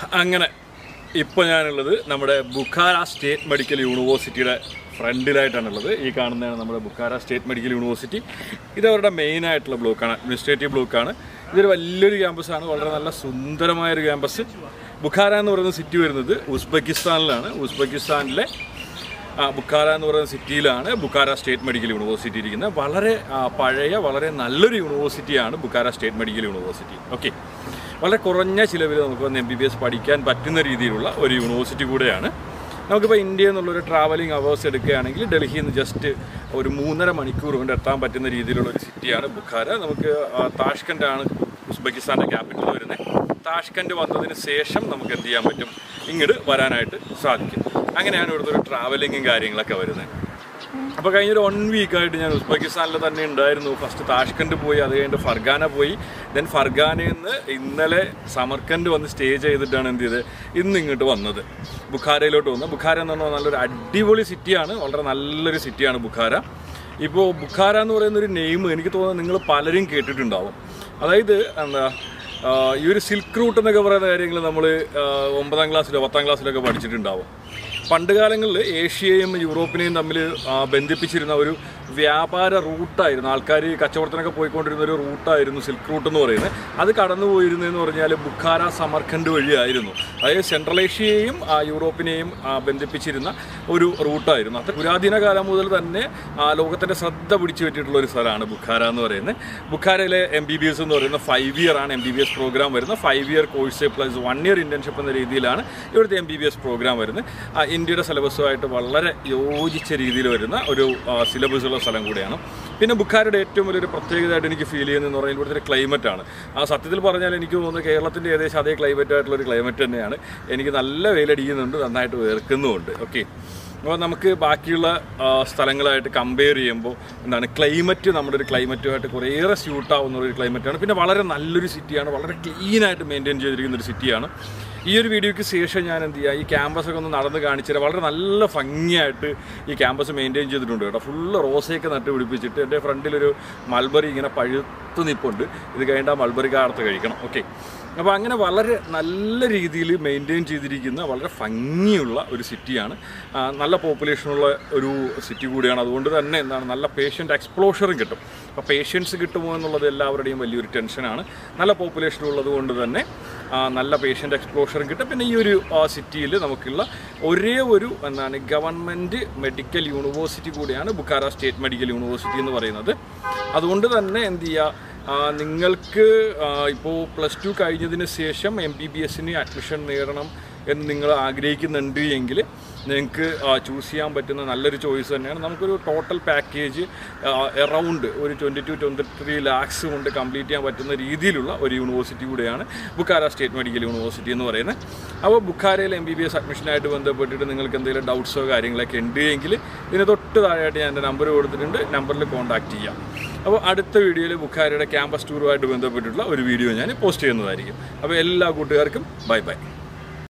അങ്ങനെ ഇപ്പോൾ ഞാനുള്ളത് നമ്മുടെ ബുഖാര സ്റ്റേറ്റ് മെഡിക്കൽ യൂണിവേഴ്സിറ്റിയുടെ ഫ്രണ്ടിലായിട്ടാണുള്ളത് ഈ കാണുന്നതാണ് നമ്മുടെ ബുഖാര സ്റ്റേറ്റ് മെഡിക്കൽ യൂണിവേഴ്സിറ്റി ഇത് അവരുടെ മെയിൻ ആയിട്ടുള്ള ബ്ലോക്കാണ് അഡ്മിനിസ്ട്രേറ്റീവ് ബ്ലോക്കാണ് ഇതൊരു വലിയൊരു ക്യാമ്പസാണ് വളരെ നല്ല സുന്ദരമായ ഒരു ക്യാമ്പസ് ബുഖാര എന്ന് പറയുന്ന സിറ്റി വരുന്നത് ഉസ്ബെക്കിസ്ഥാനിലാണ് ഉസ്ബെക്കിസ്ഥാനിലെ ആ, ബുക്കാര എന്ന് പറയുന്ന സിറ്റിയിലാണ് ബുക്കാര സ്റ്റേറ്റ് മെഡിക്കൽ യൂണിവേഴ്സിറ്റി ഇരിക്കുന്നത് വളരെ ആ, പഴയ വളരെ നല്ലൊരു യൂണിവേഴ്സിറ്റിയാണ് Bukhara state medical university okay വളരെ കുറഞ്ഞ ചിലവിൽ നമുക്ക് വന്ന് എം ബി ബി എസ് പഠിക്കാൻ പറ്റുന്ന രീതിയിലുള്ള ഒരു യൂണിവേഴ്സിറ്റി കൂടെയാണ് നമുക്കിപ്പോൾ ഇന്ത്യയിൽ നിന്നുള്ളൊരു ട്രാവലിംഗ് അവേഴ്സ് എടുക്കുകയാണെങ്കിൽ ഡൽഹിയിൽ നിന്ന് ജസ്റ്റ് ഒരു മൂന്നര മണിക്കൂർ കൊണ്ട് എത്താൻ പറ്റുന്ന രീതിയിലുള്ള ഒരു സിറ്റിയാണ് ബുഖാര നമുക്ക് ആ, താഷ്കൻഡാണ് ഉസ്ബെക്കിസ്ഥാൻ്റെ ക്യാപിറ്റൽ വരുന്നത് താഷ്കൻഡ് വന്നതിന് ശേഷം നമുക്ക് എന്ത് ചെയ്യാൻ പറ്റും ഇങ്ങോട്ട് വരാനായിട്ട് സാധിക്കും അങ്ങനെയാണ് ഇവിടുത്തെ ഒരു ട്രാവലിങ്ങും കാര്യങ്ങളൊക്കെ വരുന്നത് അപ്പോൾ കഴിഞ്ഞൊരു വൺ വീക്കായിട്ട് ഞാൻ ഉസ്ബെക്കിസ്ഥാനിൽ തന്നെ ഉണ്ടായിരുന്നു ഫസ്റ്റ് താഷ്കൻഡ് പോയി അത് കഴിഞ്ഞിട്ട് ഫർഗാന പോയി ദെൻ ഫർഗാനയിൽ നിന്ന് ഇന്നലെ സമർക്കൻഡ് വന്ന് സ്റ്റേ ചെയ്തിട്ടാണ് എന്ത് ചെയ്തത് ഇന്ന് ഇങ്ങോട്ട് വന്നത് ബുഖാരയിലോട്ട് വന്നത് ബുഖാര എന്ന് പറഞ്ഞാൽ നല്ലൊരു അടിപൊളി സിറ്റിയാണ് വളരെ നല്ലൊരു സിറ്റിയാണ് ബുഖാര ഇപ്പോൾ ബുഖാര എന്ന് പറയുന്ന ഒരു നെയിം എനിക്ക് തോന്നുന്നത് നിങ്ങൾ പലരും കേട്ടിട്ടുണ്ടാവും അതായത് എന്താ ആ, ഈ ഒരു സിൽക്ക് റൂട്ട് എന്നൊക്കെ പറയുന്ന കാര്യങ്ങൾ നമ്മൾ ഒമ്പതാം ക്ലാസ്സിലോ പത്താം ക്ലാസ്സിലൊക്കെ പഠിച്ചിട്ടുണ്ടാവും പണ്ട് കാലങ്ങളിൽ ഏഷ്യയും യൂറോപ്പിനെയും തമ്മിൽ ആ, ബന്ധിപ്പിച്ചിരുന്ന ഒരു വ്യാപാര റൂട്ടായിരുന്നു ആൾക്കാർ കച്ചവടത്തിനൊക്കെ പോയിക്കൊണ്ടിരുന്ന ഒരു റൂട്ടായിരുന്നു സിൽക്ക് റൂട്ട് എന്ന് പറയുന്നത് അത് കടന്നു പോയിരുന്നതെന്ന് പറഞ്ഞാൽ ബുഖാര സമർഖണ്ഡ് വഴിയായിരുന്നു അതായത് സെൻട്രൽ ഏഷ്യയെയും ആ, യൂറോപ്പിനെയും ആ, ബന്ധിപ്പിച്ചിരുന്ന ഒരു റൂട്ടായിരുന്നു അത് പുരാതന കാലം മുതൽ തന്നെ ആ, ലോകത്തിൻ്റെ ശ്രദ്ധ പിടിച്ചു പറ്റിയിട്ടുള്ള ഒരു സ്ഥലമാണ് ബുഖാര എന്ന് പറയുന്നത് ബുഖാരയിലെ എം ബി ബി എസ് എന്ന് പറയുന്ന ഫൈവ് ഇയർ ആണ് M B B S program വരുന്നത് five year course plus one year internship എന്ന രീതിയിലാണ് ഇവിടുത്തെ M B B S program വരുന്നത് ആ, ഇന്ത്യയുടെ സിലബസുമായിട്ട് വളരെ യോജിച്ച രീതിയിൽ വരുന്ന ഒരു സിലബസ് ഉള്ള സ്ഥലം കൂടിയാണ് പിന്നെ ബുഖാരയുടെ ഏറ്റവും വലിയൊരു പ്രത്യേകതയായിട്ട് എനിക്ക് ഫീൽ ചെയ്യുന്നതെന്ന് പറയുന്നത് ഇവിടുത്തെ ഒരു ക്ലൈമറ്റ് ആണ് ആ സത്യത്തിൽ പറഞ്ഞാൽ എനിക്ക് തോന്നുന്നു കേരളത്തിൻ്റെ ഏകദേശം അതേ ക്ലൈമറ്റ് ആയിട്ടുള്ള ഒരു ക്ലൈമറ്റ് തന്നെയാണ് എനിക്ക് നല്ല വെയിലടിക്കുന്നുണ്ട് നന്നായിട്ട് വേർക്കുന്നുമുണ്ട് ഓക്കെ അപ്പോൾ നമുക്ക് ബാക്കിയുള്ള ആ, സ്ഥലങ്ങളായിട്ട് കമ്പയർ ചെയ്യുമ്പോൾ എന്താണ് ക്ലൈമറ്റ് നമ്മുടെ ഒരു ക്ലൈമറ്റുമായിട്ട് കുറേയേറെ സ്യൂട്ട് ആവുന്ന ഒരു ക്ലൈമറ്റാണ് പിന്നെ വളരെ നല്ലൊരു സിറ്റിയാണ് വളരെ ക്ലീൻ ആയിട്ട് മെയിൻറ്റെയിൻ ചെയ്തിരിക്കുന്ന ഒരു സിറ്റിയാണ് ഈ ഒരു വീഡിയോയ്ക്ക് ശേഷം ഞാൻ എന്ത് ചെയ്യുക ഈ ക്യാമ്പസൊക്കെ ഒന്ന് നടന്ന് കാണിച്ചു തരാം വളരെ നല്ല ഭംഗിയായിട്ട് ഈ ക്യാമ്പസ് മെയിൻറ്റെയിൻ ചെയ്തിട്ടുണ്ട് കേട്ടോ ഫുള്ള് റോസയൊക്കെ നട്ട് പിടിപ്പിച്ചിട്ട് എൻ്റെ ഫ്രണ്ടിലൊരു മൾബറി ഇങ്ങനെ പഴുത്ത് നിൽപ്പുണ്ട് ഇത് കഴിഞ്ഞിട്ട് ആ മൾബറി കാർത്ത് കഴിക്കണം ഓക്കെ അപ്പോൾ അങ്ങനെ വളരെ നല്ല രീതിയിൽ മെയിൻറ്റെയിൻ ചെയ്തിരിക്കുന്ന വളരെ ഭംഗിയുള്ള ഒരു സിറ്റിയാണ് ആ, നല്ല പോപ്പുലേഷനുള്ള ഒരു സിറ്റി കൂടിയാണ് അതുകൊണ്ട് തന്നെ എന്താണ് നല്ല പേഷ്യൻ്റ് എക്സ്പ്ലോഷറും കിട്ടും അപ്പോൾ പേഷ്യൻസ് കിട്ടുമോ എന്നുള്ളത് എല്ലാവരുടെയും വലിയൊരു ടെൻഷനാണ് നല്ല പോപ്പുലേഷൻ ഉള്ളത് കൊണ്ട് തന്നെ ആ, നല്ല പേഷ്യൻ്റ് എക്സ്പ്ലോഷറും കിട്ടും പിന്നെ ഈ ഒരു സിറ്റിയിൽ നമുക്കുള്ള ഒരേ ഒരു എന്താണ് ഗവൺമെൻറ് മെഡിക്കൽ യൂണിവേഴ്സിറ്റി കൂടിയാണ് ബുക്കാര സ്റ്റേറ്റ് മെഡിക്കൽ യൂണിവേഴ്സിറ്റി എന്ന് പറയുന്നത് അതുകൊണ്ട് തന്നെ എന്ത് ചെയ്യുക ആ, നിങ്ങൾക്ക് ഇപ്പോൾ പ്ലസ് ടു കഴിഞ്ഞതിന് ശേഷം എം ബി ബി എസിന് അഡ്മിഷൻ നേടണം എന്ന് നിങ്ങൾ ആഗ്രഹിക്കുന്നുണ്ട് എങ്കിൽ നിങ്ങൾക്ക് ചൂസ് ചെയ്യാൻ പറ്റുന്ന നല്ലൊരു ചോയ്സ് തന്നെയാണ് നമുക്കൊരു ടോട്ടൽ പാക്കേജ് എറൗണ്ട് ഒരു twenty two twenty three lakhs കൊണ്ട് കംപ്ലീറ്റ് ചെയ്യാൻ പറ്റുന്ന രീതിയിലുള്ള ഒരു യൂണിവേഴ്സിറ്റി കൂടെയാണ് ബുക്കാര സ്റ്റേറ്റ് മെഡിക്കൽ യൂണിവേഴ്സിറ്റി എന്ന് പറയുന്നത് അപ്പോൾ ബുക്കാരയിൽ എം ബി ബി എസ് അഡ്മിഷനായിട്ട് ബന്ധപ്പെട്ടിട്ട് നിങ്ങൾക്ക് എന്തെങ്കിലും ഡൗട്ട്സോ കാര്യങ്ങളൊക്കെ ഉണ്ട് എങ്കിൽ ഇതിന് തൊട്ട് താഴെയായിട്ട് ഞാൻ എൻ്റെ നമ്പർ കൊടുത്തിട്ടുണ്ട് നമ്പറിൽ കോൺടാക്റ്റ് ചെയ്യാം അപ്പോൾ അടുത്ത വീഡിയോയിൽ ബുക്കാരയുടെ ക്യാമ്പസ് ടൂറുമായിട്ട് ബന്ധപ്പെട്ടിട്ടുള്ള ഒരു വീഡിയോ ഞാൻ പോസ്റ്റ് ചെയ്യുന്നതായിരിക്കും അപ്പോൾ എല്ലാ കൂട്ടുകാർക്കും ബൈ ബൈ